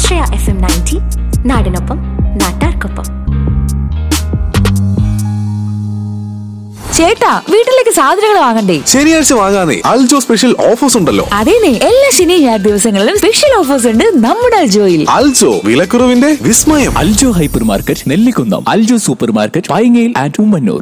ആശ്രയ F M ninety നാടിനൊപ്പം നാട്ടാർക്കൊപ്പം ചേട്ടാ വീട്ടിലേക്ക് സാധനങ്ങൾ വാങ്ങണ്ടേ ശനിയാഴ്ച വാങ്ങാനേ അൽജോ സ്പെഷ്യൽ ഓഫേഴ്സ് ഉണ്ടല്ലോ അതേനെ എല്ലാ ശനി ഞായർ ദിവസങ്ങളിലും സ്പെഷ്യൽ ഓഫേഴ്സ് ഉണ്ട് നമ്മുടെ അൽജോയിൽ അൽജോ വിലക്കുറവിന്റെ വിസ്മയം Aljo hypermarket Nellikkunnam Aljo supermarket പൈങ്ങയിൽ and Ummannoor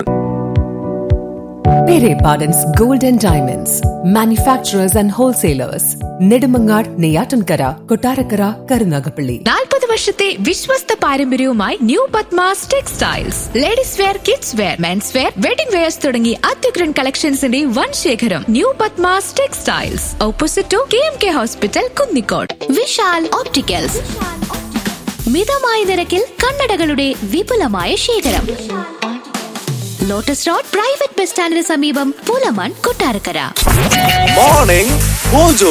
Pere Pardon's Gold and Diamonds, manufacturers and wholesalers, Nedumangad, Neyatankara, Kotarakara, Karunagapalli. നാൽപ്പത് വർഷത്തെ വിശ്വസ്ത പാരമ്പര്യവുമായി new Padmas textiles ladies wear kids wear men's wear wedding wears തുടങ്ങി അത്യുഗ്രൻ കളക്ഷൻസിന്റെ വൻ ശേഖരം new Padmas textiles opposite to K M K hospital Kunnicode Vishal opticals മിതമായ നിരക്കിൽ കണ്ണടകളുടെ വിപുലമായ ശേഖരം ലോട്ടസ് റോഡ് പ്രൈവറ്റ് ബസ് സ്റ്റാൻഡിന് സമീപം Pulamon Kottarakkara morning mojo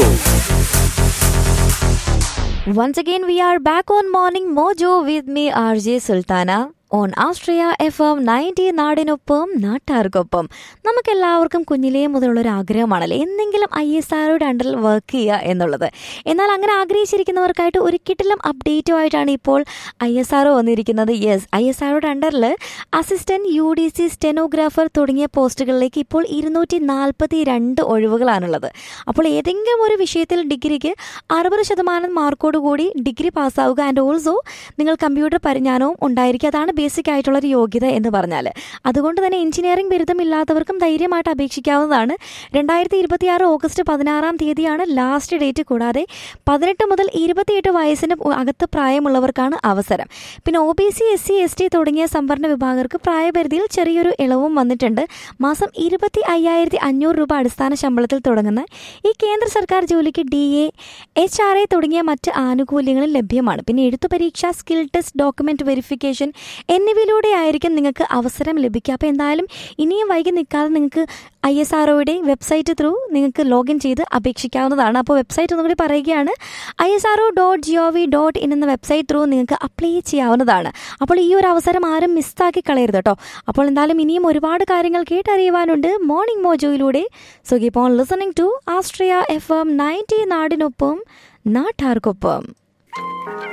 Once again, we are back on Morning Mojo with me, RJ Sultana. On Austria F M ninety നാടിനൊപ്പം നാട്ടാർക്കൊപ്പം നമുക്കെല്ലാവർക്കും കുഞ്ഞിലേ മുതലുള്ള ഒരു ആഗ്രഹമാണല്ലേ എന്തെങ്കിലും ഐ എസ് ആറുടെ അണ്ടറിൽ വർക്ക് ചെയ്യുക എന്നുള്ളത് എന്നാൽ അങ്ങനെ ആഗ്രഹിച്ചിരിക്കുന്നവർക്കായിട്ട് ഒരു കിട്ടിലും അപ്ഡേറ്റുമായിട്ടാണ് ഇപ്പോൾ ഐ എസ് ആർ വന്നിരിക്കുന്നത് യെസ് ഐ എസ് ആറുടെ അണ്ടറിൽ assistant U D C stenographer തുടങ്ങിയ പോസ്റ്റുകളിലേക്ക് ഇപ്പോൾ ഇരുന്നൂറ്റി നാൽപ്പത്തി രണ്ട് ഒഴിവുകളാണുള്ളത് അപ്പോൾ ഏതെങ്കിലും ഒരു വിഷയത്തിൽ ഡിഗ്രിക്ക് അറുപത് ശതമാനം മാർക്കോട് കൂടി ഡിഗ്രി പാസ്സാവുക ആൻഡ് ഓൾസോ നിങ്ങൾ കമ്പ്യൂട്ടർ പരിജ്ഞാനവും ഉണ്ടായിരിക്കുക അതാണ് ബേസിക് ആയിട്ടുള്ള ഒരു യോഗ്യത എന്ന് പറഞ്ഞാൽ അതുകൊണ്ട് തന്നെ എഞ്ചിനീയറിംഗ് ബിരുദമില്ലാത്തവർക്കും ധൈര്യമായിട്ട് അപേക്ഷിക്കാവുന്നതാണ് രണ്ടായിരത്തി ഇരുപത്തി ആറ് ഓഗസ്റ്റ് പതിനാറാം തീയതിയാണ് ലാസ്റ്റ് ഡേറ്റ് കൂടാതെ പതിനെട്ട് മുതൽ ഇരുപത്തിയെട്ട് വയസ്സിന് അകത്ത് പ്രായമുള്ളവർക്കാണ് അവസരം പിന്നെ O B C S C S T തുടങ്ങിയ സംവരണ വിഭാഗർക്ക് പ്രായപരിധിയിൽ ചെറിയൊരു ഇളവും വന്നിട്ടുണ്ട് മാസം ഇരുപത്തി അയ്യായിരത്തി അഞ്ഞൂറ് രൂപ അടിസ്ഥാന ശമ്പളത്തിൽ തുടങ്ങുന്ന ഈ കേന്ദ്ര സർക്കാർ ജോലിക്ക് D A H R A തുടങ്ങിയ മറ്റ് ആനുകൂല്യങ്ങളും ലഭ്യമാണ് പിന്നെ എഴുത്തു പരീക്ഷ സ്കിൽ ടെസ്റ്റ് ഡോക്യുമെന്റ് വെരിഫിക്കേഷൻ എന്നിവയിലൂടെ ആയിരിക്കും നിങ്ങൾക്ക് അവസരം ലഭിക്കുക അപ്പോൾ എന്തായാലും ഇനിയും വൈകി നിൽക്കാതെ നിങ്ങൾക്ക് ഐ എസ് ആർ ഒയുടെ വെബ്സൈറ്റ് ത്രൂ നിങ്ങൾക്ക് ലോഗിൻ ചെയ്ത് അപേക്ഷിക്കാവുന്നതാണ് അപ്പോൾ വെബ്സൈറ്റ് ഒന്നുകൂടി പറയുകയാണ് I S R O dot G O V dot in എന്ന വെബ്സൈറ്റ് ത്രൂ നിങ്ങൾക്ക് അപ്ലൈ ചെയ്യാവുന്നതാണ് അപ്പോൾ ഈ ഒരു അവസരം ആരും മിസ്സാക്കി കളയരുത് കേട്ടോ അപ്പോൾ എന്തായാലും ഇനിയും ഒരുപാട് കാര്യങ്ങൾ കേട്ടറിയുവാനുണ്ട് മോർണിംഗ് മോജോയിലൂടെ so keep on listening to Austria F M ninety നാടിനൊപ്പം നാട്ടാർക്കൊപ്പം